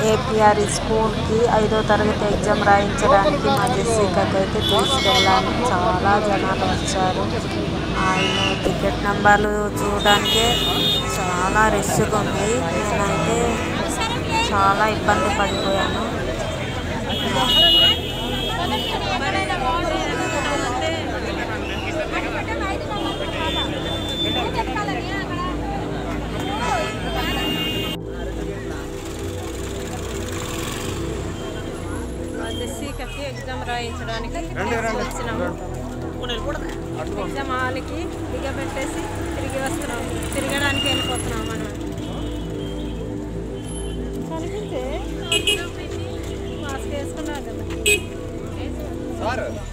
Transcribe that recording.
APR స్కూల్కి ఐదో తరగతి ఎగ్జామ్ రాయించడానికి మా జెస్సికకి అయితే తీసుకెళ్ళాను చాలా జనాలు వచ్చారు ఆయన టికెట్ నెంబర్లు చూడడానికే చాలా రష్గా ఉంది నేనైతే చాలా ఇబ్బంది పడిపోయాను జెస్సీకకి ఎగ్జామ్ రాయించడానికి వచ్చినాము ఎగ్జామ్ హాల్కి దిగబెట్టేసి తిరిగి వస్తున్నాము తిరగడానికి వెళ్ళిపోతున్నాం మనం కనిపిస్తే మాస్క్ వేసుకున్నాం కదా